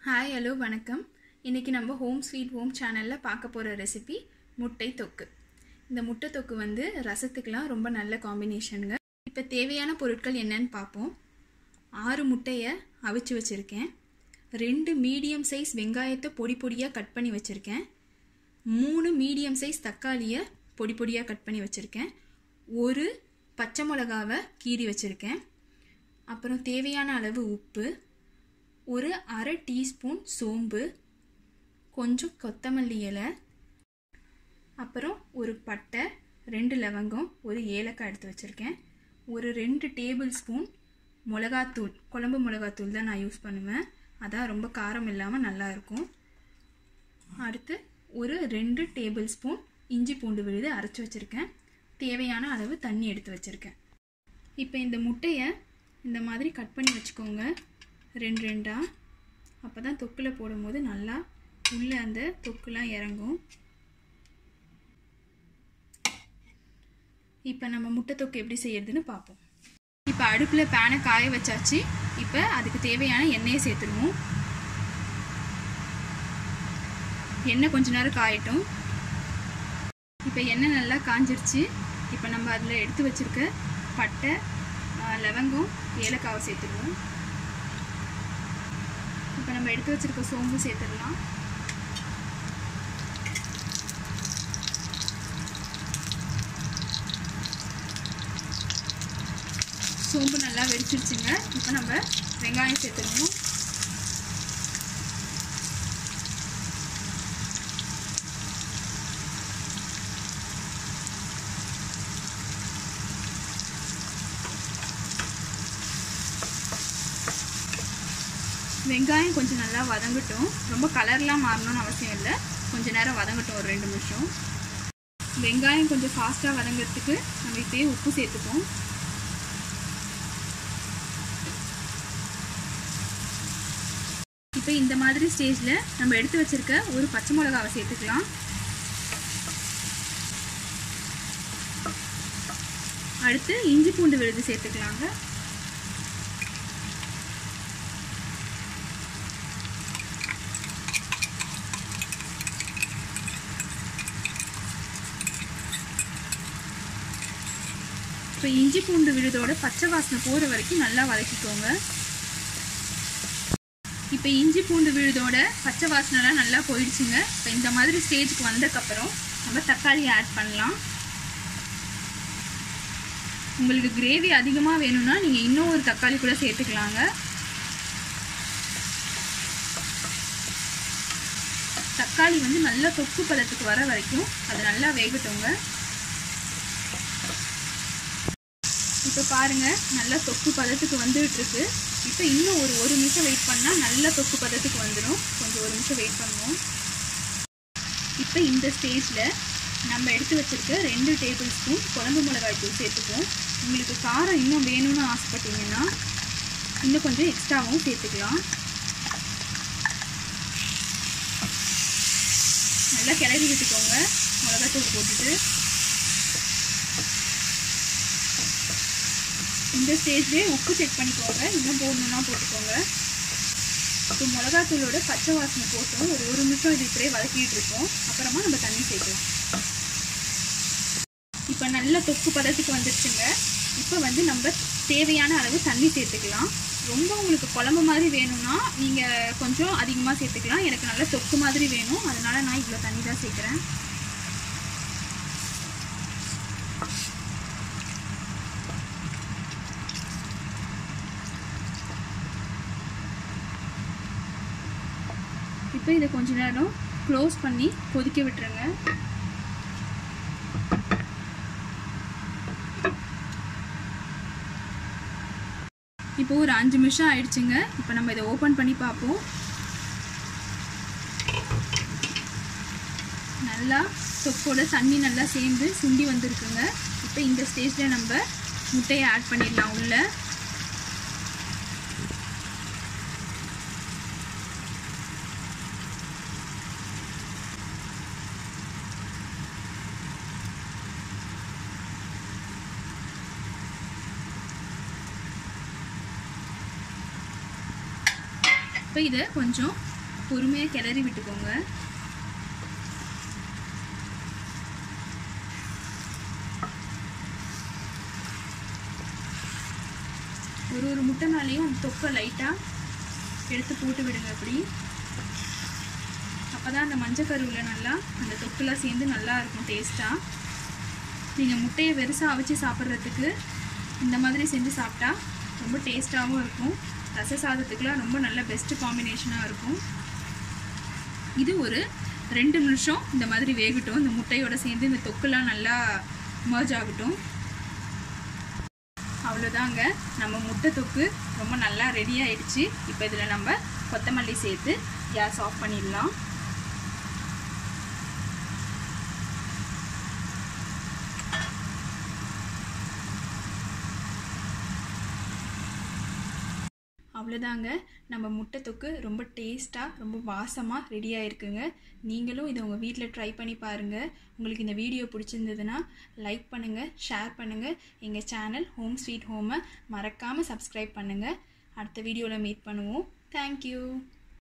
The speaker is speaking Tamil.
ஹாய் ஹலோ வணக்கம் இன்றைக்கி நம்ம ஹோம் ஸ்வீட் ஹோம் சேனலில் பார்க்க போகிற ரெசிபி முட்டை தொக்கு இந்த முட்டை தொக்கு வந்து ரசத்துக்கெலாம் ரொம்ப நல்ல காம்பினேஷனுங்க இப்போ தேவையான பொருட்கள் என்னன்னு பார்ப்போம் ஆறு முட்டையை அவிச்சு வச்சுருக்கேன் ரெண்டு மீடியம் சைஸ் வெங்காயத்தை பொடி பொடியாக கட் பண்ணி வச்சுருக்கேன் மூணு மீடியம் சைஸ் தக்காளியை பொடி பொடியாக கட் பண்ணி வச்சுருக்கேன் ஒரு பச்சை மிளகாவை கீறி வச்சுருக்கேன் அப்புறம் தேவையான அளவு உப்பு ஒரு அரை டீஸ்பூன் சோம்பு கொஞ்சம் கொத்தமல்லி இலை அப்புறம் ஒரு பட்டை ரெண்டு லவங்கம் ஒரு ஏலக்காய் எடுத்து வச்சுருக்கேன் ஒரு ரெண்டு டேபிள் ஸ்பூன் மிளகாத்தூள் குழம்பு மிளகாத்தூள் தான் நான் யூஸ் பண்ணுவேன் அதான் ரொம்ப காரம் இல்லாமல் நல்லாயிருக்கும் அடுத்து ஒரு ரெண்டு டேபிள் ஸ்பூன் இஞ்சி பூண்டு விழுது அரைச்சி வச்சுருக்கேன் தேவையான அளவு தண்ணி எடுத்து வச்சுருக்கேன் இப்போ இந்த முட்டையை இந்த மாதிரி கட் பண்ணி வச்சுக்கோங்க ரெண்டு ரெண்டாக அப்போ தான் தொக்கில் போடும்போது நல்லா உள்ளே அந்த தொக்குலாம் இறங்கும் இப்போ நம்ம முட்டை தொக்கு எப்படி செய்யறதுன்னு பார்ப்போம் இப்போ அடுப்பில் பேனை காய வச்சாச்சு இப்போ அதுக்கு தேவையான எண்ணெயை சேர்த்துருவோம் எண்ணெய் கொஞ்ச நேரம் காயட்டும் இப்போ எண்ணெய் நல்லா காஞ்சிருச்சு இப்போ நம்ம அதில் எடுத்து வச்சுருக்க பட்டை லவங்கம் ஏலக்காவை சேர்த்துருவோம் இப்போ நம்ம எடுத்து வச்சுருக்க சோம்பு சேர்த்துடலாம் சோம்பு நல்லா வெடிச்சிருச்சுங்க இப்போ நம்ம வெங்காயம் சேர்த்துடணும் வெங்காயம் கொஞ்சம் நல்லா வதங்கட்டும் ரொம்ப கலர்லாம் மாறணும்னு அவசியம் இல்லை கொஞ்சம் நேரம் வதங்கட்டும் ஒரு ரெண்டு நிமிஷம் வெங்காயம் கொஞ்சம் ஃபாஸ்ட்டாக வதங்கிறதுக்கு நம்ம இப்போயே உப்பு சேர்த்துப்போம் இப்போ இந்த மாதிரி ஸ்டேஜில் நம்ம எடுத்து வச்சுருக்க ஒரு பச்சை மிளகாவை சேர்த்துக்கலாம் அடுத்து இஞ்சி பூண்டு விழுது சேர்த்துக்கலாங்க இப்போ இஞ்சி பூண்டு விழுதோட பச்சை வாசனை போகிற வரைக்கும் நல்லா வதக்கிக்கோங்க இப்போ இஞ்சி பூண்டு விழுதோட பச்சை வாசனைலாம் நல்லா போயிடுச்சுங்க இப்போ இந்த மாதிரி ஸ்டேஜுக்கு வந்ததுக்கப்புறம் நம்ம தக்காளி ஆட் பண்ணலாம் உங்களுக்கு கிரேவி அதிகமாக வேணும்னா நீங்கள் இன்னும் ஒரு தக்காளி கூட சேர்த்துக்கலாங்க தக்காளி வந்து நல்லா தொக்கு பதத்துக்கு வர வரைக்கும் அது நல்லா வேகட்டுங்க இப்போ பாருங்கள் நல்லா தொக்கு பதத்துக்கு வந்துகிட்டு இருக்கு இப்போ இன்னும் ஒரு ஒரு நிமிஷம் வெயிட் பண்ணால் நல்லா தொக்கு பதத்துக்கு வந்துடும் கொஞ்சம் ஒரு நிமிஷம் வெயிட் பண்ணுவோம் இப்போ இந்த ஸ்டேஜில் நம்ம எடுத்து வச்சுருக்க ரெண்டு டேபிள் ஸ்பூன் குழம்பு மிளகாய் தூள் சேர்த்துப்போம் உங்களுக்கு காரம் இன்னும் வேணும்னு ஆசைப்பட்டீங்கன்னா இன்னும் கொஞ்சம் எக்ஸ்ட்ராவும் சேர்த்துக்கலாம் நல்லா கிளறி விட்டுக்கோங்க மிளகாத்தூள் போட்டுட்டு இந்த ஸ்டேஜ்லேயே உப்பு செக் பண்ணிக்கோங்க இன்னும் போடணுன்னா போட்டுக்கோங்க இப்போ மிளகாத்தூளோட பச்சை வாசனை போட்டோம் ஒரு ஒரு நிமிஷம் இது இப்படியே வதக்கிட்டு இருக்கோம் அப்புறமா நம்ம தண்ணி சேர்க்கலாம் இப்போ நல்ல தொக்கு பதத்துக்கு வந்துருச்சுங்க இப்போ வந்து நம்ம தேவையான அளவு தண்ணி சேர்த்துக்கலாம் ரொம்ப உங்களுக்கு குழம்பு மாதிரி வேணும்னா நீங்கள் கொஞ்சம் அதிகமாக சேர்த்துக்கலாம் எனக்கு நல்ல தொக்கு மாதிரி வேணும் அதனால நான் இவ்வளோ தண்ணி தான் சேர்க்குறேன் இப்போ இதை கொஞ்ச நேரம் க்ளோஸ் பண்ணி கொதிக்க விட்டுருங்க இப்போ ஒரு அஞ்சு நிமிஷம் ஆயிடுச்சுங்க இப்போ நம்ம இதை ஓப்பன் பண்ணி பார்ப்போம் நல்லா தொக்கோட தண்ணி நல்லா சேர்ந்து சுண்டி வந்திருக்குங்க இப்போ இந்த ஸ்டேஜில் நம்ம முட்டையை ஆட் பண்ணிடலாம் உள்ளே இப்போ இதை கொஞ்சம் பொறுமையாக கிளறி விட்டுக்கோங்க ஒரு ஒரு முட்டை மேலேயும் அந்த தொக்கை லைட்டாக எடுத்து போட்டு விடுங்க அப்படி அப்போ தான் அந்த மஞ்சள் கருவில் நல்லா அந்த தொக்குலாம் சேர்ந்து நல்லா இருக்கும் டேஸ்ட்டாக நீங்கள் முட்டையை வெறுசாக அவிச்சு சாப்பிட்றதுக்கு இந்த மாதிரி செஞ்சு சாப்பிட்டா ரொம்ப டேஸ்ட்டாகவும் இருக்கும் ரச சாதத்துக்குலாம் ரொம்ப நல்ல பெஸ்ட்டு காம்பினேஷனாக இருக்கும் இது ஒரு ரெண்டு நிமிஷம் இந்த மாதிரி வேகட்டும் இந்த முட்டையோட சேர்ந்து இந்த தொக்குலாம் நல்லா மர்ஜ் ஆகட்டும் அவ்வளோதாங்க நம்ம முட்டை தொக்கு ரொம்ப நல்லா ரெடி ஆயிடுச்சு இப்போ இதில் நம்ம கொத்தமல்லி சேர்த்து கேஸ் ஆஃப் பண்ணிடலாம் அவ்வளோதாங்க நம்ம முட்டை தொக்கு ரொம்ப டேஸ்ட்டாக ரொம்ப வாசமாக ரெடி ஆயிருக்குங்க நீங்களும் இதை உங்கள் வீட்டில் ட்ரை பண்ணி பாருங்கள் உங்களுக்கு இந்த வீடியோ பிடிச்சிருந்ததுன்னா லைக் பண்ணுங்கள் ஷேர் பண்ணுங்கள் எங்கள் சேனல் ஹோம் ஸ்வீட் ஹோமை மறக்காமல் சப்ஸ்கிரைப் பண்ணுங்கள் அடுத்த வீடியோவில் மீட் பண்ணுவோம் தேங்க்யூ